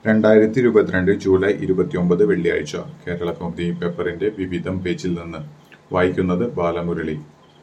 രണ്ടായിരത്തി ഇരുപത്തിരണ്ട് ജൂലൈ ഇരുപത്തിയൊമ്പത് വെള്ളിയാഴ്ച കേരള കൗമുദി പേപ്പറിന്റെ വിവിധം പേജിൽ നിന്ന് വായിക്കുന്നത് ബാലമുരളി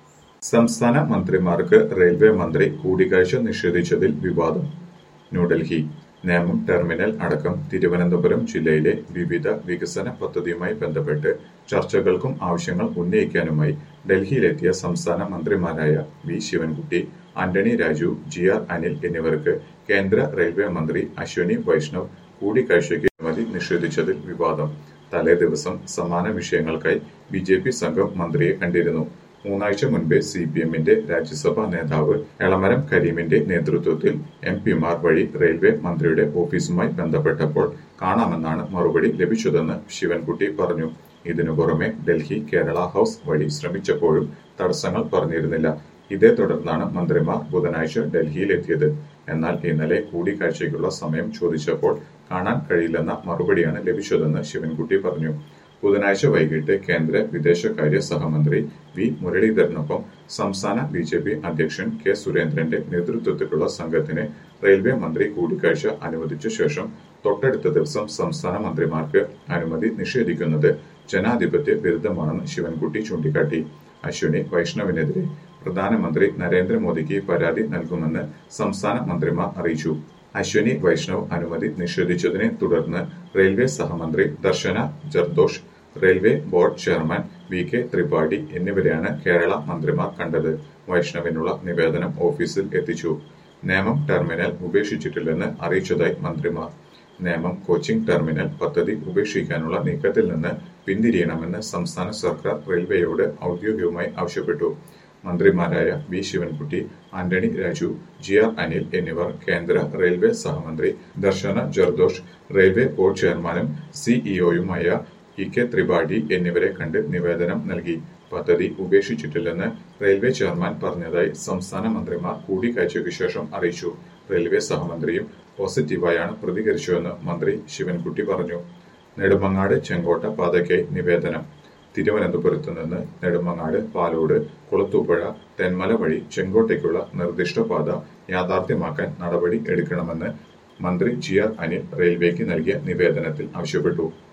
സംസ്ഥാന മന്ത്രിമാർക്ക് റെയിൽവേ മന്ത്രി കൂടിക്കാഴ്ച നിഷേധിച്ചതിൽ വിവാദം ന്യൂഡൽഹി നേമം ടെർമിനൽ അടക്കം തിരുവനന്തപുരം ജില്ലയിലെ വിവിധ വികസന പദ്ധതിയുമായി ബന്ധപ്പെട്ട് ചർച്ചകൾക്കും ആവശ്യങ്ങൾ ഉന്നയിക്കാനുമായി ഡൽഹിയിലെത്തിയ സംസ്ഥാന മന്ത്രിമാരായ V Sivankutty Antony Raju G R Anil എന്നിവർക്ക് കേന്ദ്ര റെയിൽവേ മന്ത്രി അശ്വനി വൈഷ്ണവ് കൂടിക്കാഴ്ചയ്ക്ക് അനുമതി നിഷേധിച്ചതിൽ വിവാദം തലേ ദിവസം സമാന വിഷയങ്ങൾക്കായി ബി ജെ പി സംഘം മന്ത്രിയെ കണ്ടിരുന്നു മൂന്നാഴ്ച മുൻപേ സി പി എമ്മിന്റെ രാജ്യസഭാ നേതാവ് എളമരം കരീമിന്റെ നേതൃത്വത്തിൽ എം പിമാർ വഴി റെയിൽവേ മന്ത്രിയുടെ ഓഫീസുമായി ബന്ധപ്പെട്ടപ്പോൾ കാണാമെന്നാണ് മറുപടി ലഭിച്ചതെന്ന് ശിവൻകുട്ടി പറഞ്ഞു ഇതിനു പുറമെ ഡൽഹി കേരള ഹൌസ് വഴി ശ്രമിച്ചപ്പോഴും തടസ്സങ്ങൾ പറഞ്ഞിരുന്നില്ല ഇതേ തുടർന്നാണ് മന്ത്രിമാർ ബുധനാഴ്ച ഡൽഹിയിലെത്തിയത് എന്നാൽ ഇന്നലെ കൂടിക്കാഴ്ചയ്ക്കുള്ള സമയം ചോദിച്ചപ്പോൾ കാണാൻ കഴിയില്ലെന്ന മറുപടിയാണ് ലഭിച്ചതെന്ന് ശിവൻകുട്ടി പറഞ്ഞു ബുധനാഴ്ച വൈകിട്ട് കേന്ദ്ര വിദേശകാര്യ സഹമന്ത്രി വി മുരളീധരനൊപ്പം സംസ്ഥാന ബി ജെ പി അധ്യക്ഷൻ കെ സുരേന്ദ്രന്റെ നേതൃത്വത്തിലുള്ള സംഘത്തിന് റെയിൽവേ മന്ത്രി കൂടിക്കാഴ്ച അനുവദിച്ച ശേഷം തൊട്ടടുത്ത ദിവസം സംസ്ഥാന മന്ത്രിമാർക്ക് അനുമതി നിഷേധിക്കുന്നത് ജനാധിപത്യ വിരുദ്ധമാണെന്ന് ശിവൻകുട്ടി ചൂണ്ടിക്കാട്ടി അശ്വിനി വൈഷ്ണവിനെതിരെ പ്രധാനമന്ത്രി നരേന്ദ്രമോദിക്ക് പരാതി നൽകുമെന്ന് സംസ്ഥാന മന്ത്രിമാർ അറിയിച്ചു അശ്വനി വൈഷ്ണവ് അനുമതി നിഷേധിച്ചതിനെ തുടർന്ന് റെയിൽവേ സഹമന്ത്രി Darshana Jardosh railway board chairman V K Tripathi എന്നിവരെയാണ് കേരള മന്ത്രിമാർ കണ്ടത് വൈഷ്ണവിനുള്ള നിവേദനം ഓഫീസിൽ എത്തിച്ചു നേമം ടെർമിനൽ ഉപേക്ഷിച്ചിട്ടില്ലെന്ന് അറിയിച്ചതായി മന്ത്രിമാർ നേമം കോച്ചിംഗ് ടെർമിനൽ പദ്ധതി ഉപേക്ഷിക്കാനുള്ള നീക്കത്തിൽ നിന്ന് പിന്തിരിയണമെന്ന് സംസ്ഥാന സർക്കാർ റെയിൽവേയോട് ഔദ്യോഗികമായി ആവശ്യപ്പെട്ടു മന്ത്രിമാരായ V Sivankutty Antony Raju G R Anil എന്നിവർ കേന്ദ്ര റെയിൽവേ സഹമന്ത്രി ദർശന ജർദോഷ് റെയിൽവേ ബോർഡ് ചെയർമാനും സിഇഒയുമായ ഇ കെ ത്രിപാഠി എന്നിവരെ കണ്ട് നിവേദനം നൽകി പദ്ധതി ഉപേക്ഷിച്ചിട്ടില്ലെന്ന് റെയിൽവേ ചെയർമാൻ പറഞ്ഞതായി സംസ്ഥാന മന്ത്രിമാർ കൂടിക്കാഴ്ചയ്ക്ക് ശേഷം അറിയിച്ചു റെയിൽവേ സഹമന്ത്രിയും പോസിറ്റീവായാണ് പ്രതികരിച്ചുവെന്ന് മന്ത്രി ശിവൻകുട്ടി പറഞ്ഞു നെടുമങ്ങാട് ചെങ്കോട്ട പാതയ്ക്കായി നിവേദനം തിരുവനന്തപുരത്ത് നിന്ന് നെടുമങ്ങാട് പാലോട് കുളത്തൂപ്പുഴ തെന്മല വഴി ചെങ്കോട്ടയ്ക്കുള്ള നിർദ്ദിഷ്ട പാത യാഥാർത്ഥ്യമാക്കാൻ നടപടി എടുക്കണമെന്ന് മന്ത്രി ജി ആർ അനിൽ റെയിൽവേക്ക് നൽകിയ നിവേദനത്തിൽ ആവശ്യപ്പെട്ടു